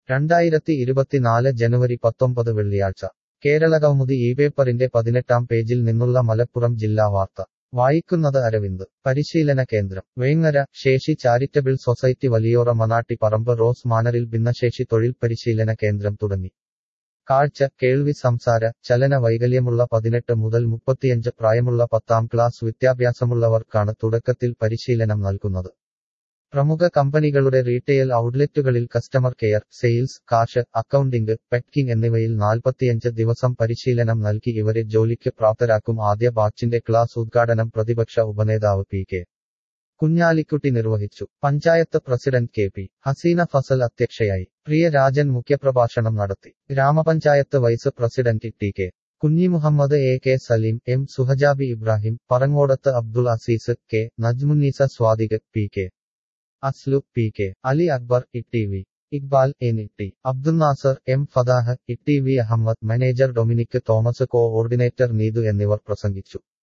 രണ്ടായിരത്തി ഇരുപത്തിനാല് ജനുവരി പത്തൊമ്പത് വെള്ളിയാഴ്ച കേരളകൗമുദി ഈ പേപ്പറിന്റെ പതിനെട്ടാം പേജിൽ നിന്നുള്ള മലപ്പുറം ജില്ലാ വാർത്ത വായിക്കുന്നത് അരവിന്ദ് പരിശീലന കേന്ദ്രം വേങ്ങര ശേഷി ചാരിറ്റബിൾ സൊസൈറ്റി വലിയോറ മനാട്ടി പറമ്പ് റോസ് മാനറിൽ ഭിന്നശേഷി തൊഴിൽ പരിശീലന കേന്ദ്രം തുടങ്ങി കാഴ്ച കേൾവി സംസാര ചലന വൈകല്യമുള്ള പതിനെട്ട് മുതൽ മുപ്പത്തിയഞ്ച് പ്രായമുള്ള പത്താം ക്ലാസ് വിദ്യാഭ്യാസമുള്ളവർക്കാണ് തുടക്കത്തിൽ പരിശീലനം നൽകുന്നത് പ്രമുഖ കമ്പനികളുടെ റീറ്റെയിൽ ഔട്ട്ലെറ്റുകളിൽ customer care sales cash accounting packing എന്നിവയിൽ നാൽപ്പത്തിയഞ്ച് ദിവസം പരിശീലനം നൽകി ഇവരെ ജോലിക്ക് പ്രാപ്തരാക്കും ആദ്യ ബാച്ചിന്റെ ക്ലാസ് ഉദ്ഘാടനം പ്രതിപക്ഷ ഉപനേതാവ് പി കെ കുഞ്ഞാലിക്കുട്ടി നിർവഹിച്ചു panchayat president K P Haseena Fazal അധ്യക്ഷയായി പ്രിയ രാജൻ മുഖ്യപ്രഭാഷണം നടത്തി ഗ്രാമപഞ്ചായത്ത് vice president T K Kunhimuhammed A K Saleem M Suhajabi Ibrahim Parangodath Abdul Azeez K Najmunnisa Swadiq P K Aslu P K Ali Akbar E T V Iqbal N E T Abdul Nasar M Fadah E T V Ahammed manager Dominic Thomas coordinator Neethu എന്നിവർ പ്രസംഗിച്ചു